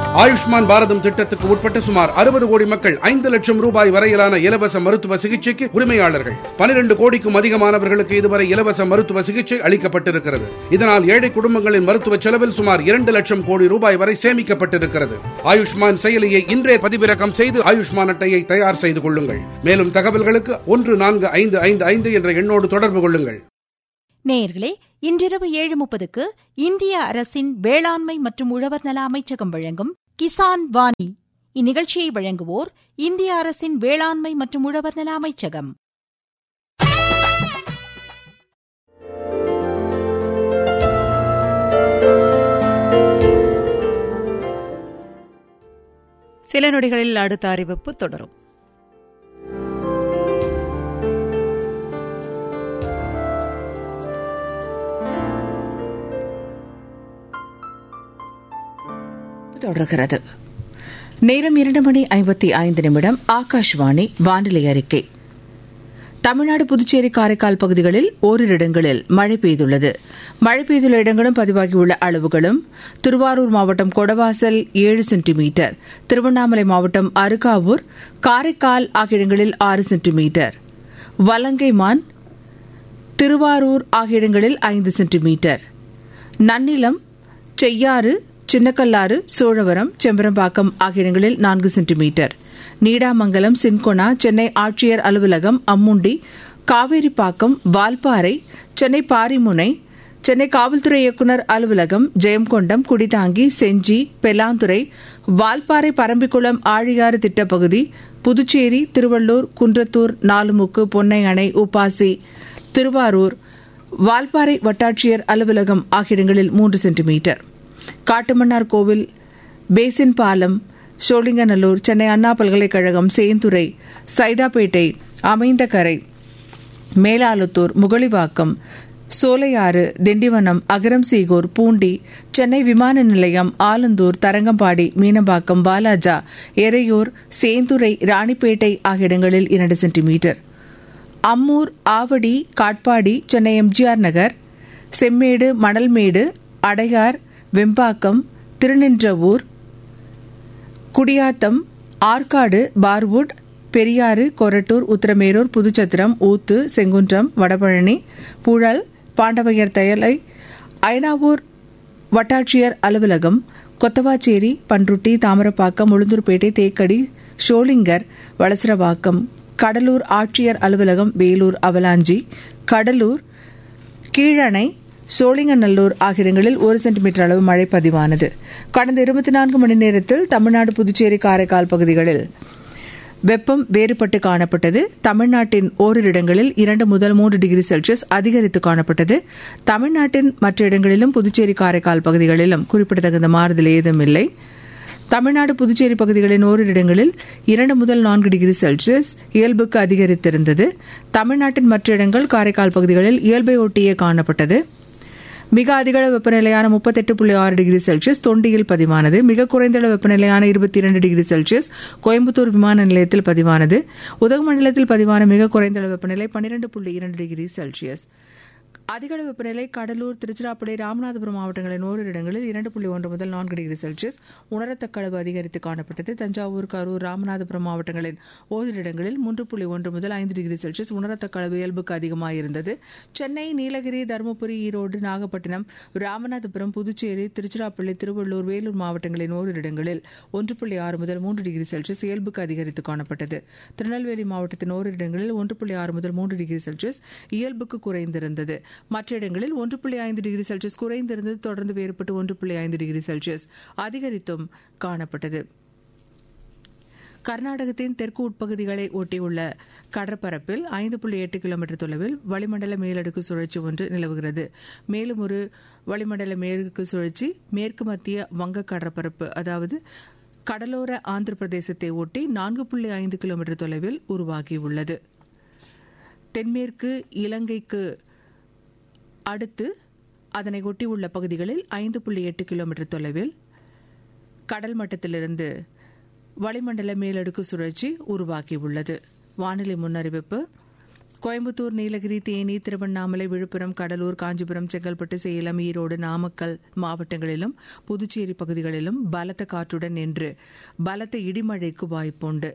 ஆயுஷ்மான் பாரதம் திட்டத்துக்கு உட்பட்ட சுமார் அறுபது கோடி மக்கள் ஐந்து லட்சம் ரூபாய் வரையிலான இலவச மருத்துவ சிகிச்சைக்கு உரிமையாளர்கள் பனிரெண்டு கோடிக்கும் அதிகமானவர்களுக்கு இதுவரை இலவச மருத்துவ சிகிச்சை அளிக்கப்பட்டிருக்கிறது இதனால் ஏழை குடும்பங்களின் மருத்துவ செலவில் சுமார் இரண்டு லட்சம் கோடி ரூபாய் வரை சேமிக்கப்பட்டிருக்கிறது ஆயுஷ்மான் செயலியை இன்றே பதிவிறக்கம் செய்து ஆயுஷ்மான் அட்டையை தயார் செய்து கொள்ளுங்கள் மேலும் தகவல்களுக்கு ஒன்று நான்கு ஐந்து ஐந்து ஐந்து என்ற எண்ணோடு தொடர்பு கொள்ளுங்கள் நேயர்களே இன்றிரவு ஏழு முப்பதுக்கு இந்திய அரசின் வேளாண்மை மற்றும் உழவர் நல அமைச்சகம் வழங்கும் கிசான் வாணி இந்நிகழ்ச்சியை வழங்குவோர் இந்திய அரசின் வேளாண்மை மற்றும் உழவர் நல அமைச்சகம் சில நொடிகளில் அடுத்த அறிவிப்பு தொடரும் தொடர்கிறது நேரம் இரண்டு மணி ஐம்பத்தி ஐந்து நிமிடம் ஆகாஷ்வாணி வானிலை அறிக்கை தமிழ்நாடு புதுச்சேரி காரைக்கால் பகுதிகளில் ஓரிரு இடங்களில் மழை பெய்துள்ளது மழை பெய்துள்ள இடங்களும் பதிவாகியுள்ள அளவுகளும் திருவாரூர் மாவட்டம் கொடவாசல் ஏழு சென்டிமீட்டர் திருவண்ணாமலை மாவட்டம் அருகாவூர் காரைக்கால் ஆகிய இடங்களில் ஆறு சென்டிமீட்டர் வலங்கைமான் திருவாரூர் ஆகிய இடங்களில் ஐந்து சென்டிமீட்டர் நன்னிலம் செய்யாறு சின்னக்கல்லாறு சோழவரம் செம்பரம்பாக்கம் ஆகிய இடங்களில் நான்கு சென்டிமீட்டர் நீடாமங்கலம் சின்கொனா சென்னை ஆட்சியர் அலுவலகம் அம்முண்டி காவேரிப்பாக்கம் வால்பாறை சென்னை பாரிமுனை சென்னை காவல்துறை இயக்குநர் அலுவலகம் ஜெயம்கொண்டம் குடிதாங்கி செஞ்சி பெலாந்துறை வால்பாறை பரம்பிக்குளம் ஆழியாறு திட்டப்பகுதி புதுச்சேரி திருவள்ளூர் குன்றத்தூர் நாலுமுக்கு பொன்னை அணை உப்பாசி திருவாரூர் வால்பாறை வட்டாட்சியர் அலுவலகம் ஆகிய இடங்களில் மூன்று சென்டிமீட்டர் காட்டுமன்னார் கோவில் பேசின் பாலம் சோழிங்கநல்லூர் சென்னை அண்ணா பல்கலைக்கழகம் சேந்துறை சைதாப்பேட்டை அமைந்தகரை மேலாலுத்தூர் முகலிவாக்கம் சோலையாறு திண்டிவனம் அகரம் சீகூர் பூண்டி சென்னை விமான நிலையம் ஆலந்தூர் தரங்கம்பாடி மீனம்பாக்கம் வாலாஜா எரையூர் சேந்துரை ராணிப்பேட்டை ஆகிய இடங்களில் இரண்டு centimetre Ammur Avadi Katpadi Chennai MGR Nagar Semmedu Manalmedu Adyar Vembakkam Thiruninravur Gudiyatham Arcot Barwood Periyar Korattur Uthiramerur Puduchatram Oothu Sengundram Vadapalani Puzhal பாண்டவையர் தயலை ஐனாவூர் வட்டாட்சியர் அலுவலகம் கொத்தவாச்சேரி பன்ருட்டி தாமரப்பாக்கம் உளுந்தூர்பேட்டை தேக்கடி ஷோலிங்கர் வளசரவாக்கம் கடலூர் ஆட்சியர் அலுவலகம் வேலூர் அவலாஞ்சி கடலூர் கீழணை சோழிங்கநல்லூர் ஆகிய இடங்களில் ஒரு சென்டிமீட்டர் அளவு மழை பதிவானது கடந்த இருபத்தி நான்கு மணி நேரத்தில் தமிழ்நாடு புதுச்சேரி காரைக்கால் பகுதிகளில் வெப்பம் வேறுபட்டு காணப்பட்டது தமிழ்நாட்டின் ஓரிரு இடங்களில் இரண்டு முதல் மூன்று டிகிரி செல்சியஸ் அதிகரித்து காணப்பட்டது தமிழ்நாட்டின் மற்ற இடங்களிலும் புதுச்சேரி காரைக்கால் பகுதிகளிலும் குறிப்பிடத்தகுந்த மாறுதல் ஏதும் இல்லை தமிழ்நாடு புதுச்சேரி பகுதிகளின் ஓரிரு இடங்களில் இரண்டு முதல் நான்கு டிகிரி செல்சியஸ் இயல்புக்கு அதிகரித்திருந்தது தமிழ்நாட்டின் மற்ற இடங்கள் காரைக்கால் பகுதிகளில் இயல்பை ஒட்டியே காணப்பட்டது மிக அதிகளவு வெப்பநிலையான முப்பத்தெட்டு புள்ளி ஆறு டிகிரி செல்சியஸ் தொண்டியில் பதிவானது மிக குறைந்த அளவு வெப்பநிலையான இருபத்தி இரண்டு டிகிரி செல்சியஸ் கோயம்புத்தூர் விமான நிலையத்தில் பதிவானது உதகமண்டலத்தில் பதிவான மிக குறைந்த அளவு வெப்பநிலை பன்னிரண்டு புள்ளி இரண்டு டிகிரி செல்சியஸ் அதிகளவு வெப்பநிலை கடலூர் திருச்சிராப்பள்ளி ராமநாதபுரம் மாவட்டங்களின் ஓரிரு இடங்களில் இரண்டு புள்ளி ஒன்று முதல் நான்கு டிகிரி செல்சியஸ் உணரத்தக்க அளவு அதிகரித்து காணப்பட்டது தஞ்சாவூர் கரூர் ராமநாதபுரம் மாவட்டங்களின் ஓரிரு இடங்களில் மூன்று புள்ளி ஒன்று முதல் ஐந்து டிகிரி செல்சியஸ் உணரத்தக்க அளவு இயல்புக்கு அதிகமாக இருந்தது சென்னை நீலகிரி தருமபுரி ஈரோடு நாகப்பட்டினம் ராமநாதபுரம் புதுச்சேரி திருச்சிராப்பள்ளி திருவள்ளூர் வேலூர் மாவட்டங்களின் ஓரிரு இடங்களில் ஒன்று புள்ளி ஆறு முதல் மூன்று டிகிரி செல்சியஸ் இயல்புக்கு அதிகரித்து காணப்பட்டது திருநெல்வேலி மாவட்டத்தின் ஓரிரு இடங்களில் ஒன்று புள்ளி ஆறு முதல் மூன்று டிகிரி செல்சியஸ் இயல்புக்கு குறைந்திருந்தது மற்ற இடங்களில் ஒன்று புள்ளி ஐந்து டிகிரி செல்சியஸ் குறைந்திருந்தது தொடர்ந்து வேறுபட்டு ஒன்று புள்ளி ஐந்து டிகிரி செல்சியஸ் அதிகரித்தும் காணப்பட்டது கர்நாடகத்தின் தெற்கு உட்பகுதிகளை ஒட்டியுள்ள கடற்பரப்பில் ஐந்து புள்ளி எட்டு கிலோமீட்டர் தொலைவில் வளிமண்டல மேலடுக்கு சுழற்சி ஒன்று நிலவுகிறது மேலும் ஒரு வளிமண்டல மேற்கு சுழற்சி மேற்கு மத்திய வங்க கடற்பரப்பு அதாவது கடலோர ஆந்திர பிரதேசத்தை ஒட்டி நான்கு புள்ளி ஐந்து கிலோமீட்டர் தொலைவில் உருவாகியுள்ளது தென்மேற்கு இலங்கைக்கு அடுத்து அதனை ஒட்டியுள்ள பகுதிகளில் ஐந்து புள்ளி எட்டு கிலோமீட்டர் தொலைவில் கடல் மட்டத்திலிருந்து வளிமண்டல மேலடுக்கு சுழற்சி உருவாகியுள்ளது வானிலை முன்னறிவிப்பு கோயம்புத்தூர் நீலகிரி தேனி திருவண்ணாமலை விழுப்புரம் கடலூர் காஞ்சிபுரம் செங்கல்பட்டு சேலம் ஈரோடு நாமக்கல் மாவட்டங்களிலும் புதுச்சேரி பகுதிகளிலும் பலத்த காற்றுடன் நின்று பலத்த இடிமழைக்கு வாய்ப்புண்டு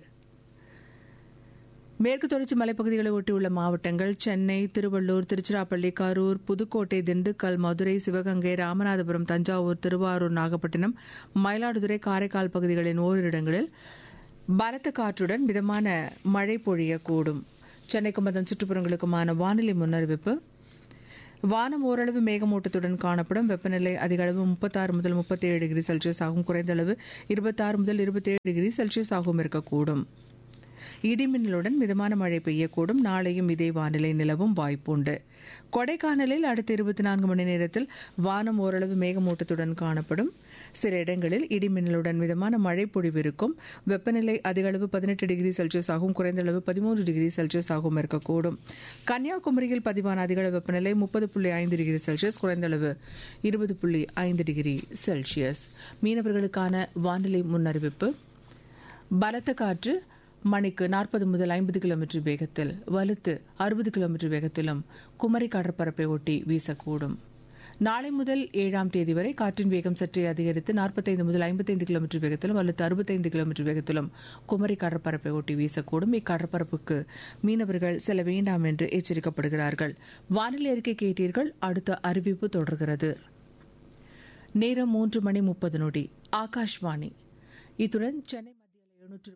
மேற்கு தொடர்ச்சி மலைப்பகுதிகளை ஒட்டியுள்ள மாவட்டங்கள் சென்னை திருவள்ளூர் திருச்சிராப்பள்ளி கரூர் புதுக்கோட்டை திண்டுக்கல் மதுரை சிவகங்கை ராமநாதபுரம் தஞ்சாவூர் திருவாரூர் நாகப்பட்டினம் மயிலாடுதுறை காரைக்கால் பகுதிகளின் ஓரிரு இடங்களில் பலத்த காற்றுடன் மிதமான மழை பொழியக்கூடும் சென்னைக்கும் அதன் சுற்றுப்புறங்களுக்குமான வானிலை முன்னறிவிப்பு வானம் ஓரளவு மேகமூட்டத்துடன் காணப்படும் வெப்பநிலை அதிக அளவு முப்பத்தாறு முதல் முப்பத்தேழு டிகிரி செல்சியஸ் ஆகும் குறைந்த அளவு இருபத்தாறு முதல் இருபத்தேழு டிகிரி செல்சியஸ் ஆகும் இருக்கக்கூடும் இடிமின்னலுடன் மிதமான மழை பெய்யக்கூடும் நாளையும் இதே வானிலை நிலவும் வாய்ப்புண்டு கொடைக்கானலில் அடுத்த இருபத்தி நான்கு மணி நேரத்தில் வானம் ஓரளவு மேகமூட்டத்துடன் காணப்படும் சில இடங்களில் இடிமின்னலுடன் மிதமான மழை பொழிவு இருக்கும் வெப்பநிலை அதிக அளவு பதினெட்டு டிகிரி செல்சியஸ் ஆகும் குறைந்த அளவு பதிமூன்று டிகிரி செல்சியஸ் ஆகும் இருக்கக்கூடும் கன்னியாகுமரியில் பதிவான அதிக அளவு வெப்பநிலை முப்பது புள்ளி ஐந்து டிகிரி செல்சியஸ் குறைந்த அளவு இருபது புள்ளி ஐந்து டிகிரி செல்சியஸ் மீனவர்களுக்கான வானிலை முன்னறிவிப்பு பலத்த காற்று மணிக்கு நாற்பது முதல் ஐம்பது கிலோமீட்டர் வேகத்தில் வலுத்து அறுபது கிலோமீட்டர் வேகத்திலும் குமரி கடற்பரப்பை ஒட்டி வீசக்கூடும் நாளை முதல் ஏழாம் தேதி வரை காற்றின் வேகம் சற்றே அதிகரித்து நாற்பத்தைந்து முதல் ஐம்பத்தைந்து கிலோமீட்டர் வேகத்திலும் அல்லது அறுபத்தைந்து கிலோமீட்டர் வேகத்திலும் குமரி கடற்பரப்பை ஒட்டி வீசக்கூடும் இக்கடற்பரப்புக்கு மீனவர்கள் செல்ல வேண்டாம் என்று எச்சரிக்கப்படுகிறார்கள் வானிலை அறிக்கை கேட்டீர்கள் அடுத்த அறிவிப்பு தொடர்கிறது நேரம் மூன்று மணி முப்பது நொடி ஆகாஷ்வாணி இத்துடன் சென்னை மத்திய எழுநூற்று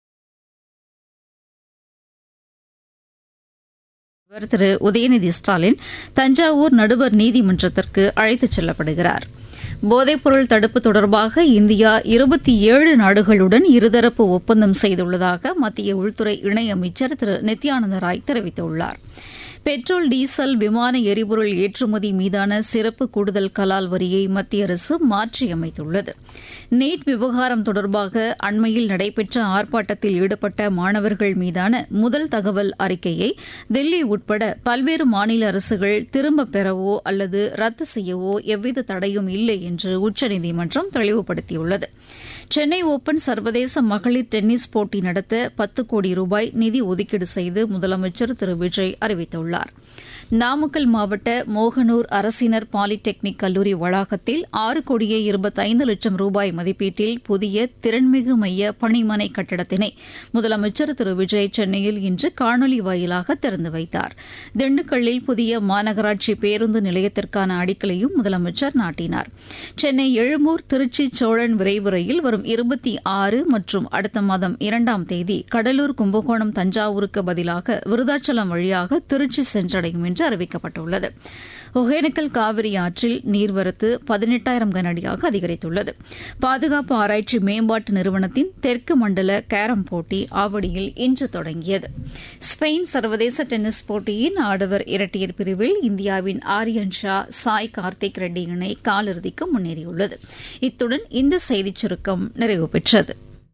இவர் திரு உதயநிதி ஸ்டாலின் தஞ்சாவூர் நடுவர் நீதிமன்றத்திற்கு அழைத்துச் செல்லப்படுகிறார் போதைப்பொருள் தடுப்பு தொடர்பாக இந்தியா இருபத்தி ஏழு நாடுகளுடன் இருதரப்பு ஒப்பந்தம் செய்துள்ளதாக மத்திய உள்துறை இணையமைச்சர் திரு நித்யானந்த ராய் தெரிவித்துள்ளார் பெட்ரோல் டீசல் விமான எரிபொருள் ஏற்றுமதி மீதான சிறப்பு கூடுதல் கலால் வரியை மத்திய அரசு மாற்றியமைத்துள்ளது நீட் விவகாரம் தொடர்பாக அண்மையில் நடைபெற்ற ஆர்ப்பாட்டத்தில் ஈடுபட்ட மாணவர்கள் மீதான முதல் தகவல் அறிக்கையை தில்லி உட்பட பல்வேறு மாநில அரசுகள் திரும்பப் பெறவோ அல்லது ரத்து செய்யவோ எவ்வித தடையும் இல்லை என்று உச்சநீதிமன்றம் தெளிவுபடுத்தியுள்ளது சென்னை ஓபன் சர்வதேச மகளிர் டென்னிஸ் போட்டி நடத்த பத்து கோடி ரூபாய் நிதி ஒதுக்கீடு செய்து முதலமைச்சர் திரு விஜய் அறிவித்துள்ளார் நாமக்கல் மாவட்ட மோகனூர் அரசினர் பாலிடெக்னிக் கல்லூரி வளாகத்தில் ஆறு கோடியே இருபத்தைந்து லட்சம் ரூபாய் மதிப்பீட்டில் புதிய திறன்மிகு மைய பணிமனை கட்டடத்தினை முதலமைச்சர் திரு விஜய் சென்னையில் இன்று காணொலி வாயிலாக திறந்து வைத்தார் திண்டுக்கல்லில் புதிய மாநகராட்சி பேருந்து நிலையத்திற்கான அடிக்கலையும் முதலமைச்சர் நாட்டினார் சென்னை எழும்பூர் திருச்சி சோழன் விரைவு ரயில் வரும் இருபத்தி ஆறு மற்றும் அடுத்த மாதம் இரண்டாம் தேதி கடலூர் கும்பகோணம் தஞ்சாவூருக்கு பதிலாக விருதாச்சலம் வழியாக திருச்சி சென்றடையும் என்று அறிவிக்கப்பட்டுள்ளது ஒகேனக்கல் காவிரி ஆற்றில் நீர்வரத்து பதினெட்டாயிரம் கனஅடியாக அதிகரித்துள்ளது பாதுகாப்பு ஆராய்ச்சி மேம்பாட்டு நிறுவனத்தின் தெற்கு மண்டல கேரம் போட்டி ஆவடியில் இன்று தொடங்கியது ஸ்பெயின் சர்வதேச டென்னிஸ் போட்டியின் ஆடவர் இரட்டையர் பிரிவில் இந்தியாவின் ஆரியன் ஷா சாய் கார்த்திக் ரெட்டி இணை காலிறுதிக்கு முன்னேறியுள்ளது இத்துடன் இந்த செய்திச் சுருக்கம் நிறைவு பெற்றது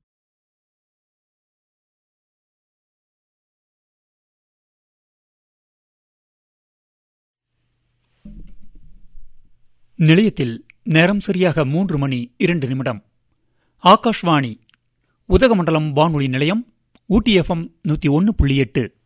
நிலையத்தில் நேரம் சரியாக மூன்று மணி இரண்டு நிமிடம் ஆகாஷ்வாணி உதகமண்டலம் வானொலி நிலையம் ஊட்டி எஃப்எம் நூற்றி ஒன்று புள்ளி எட்டு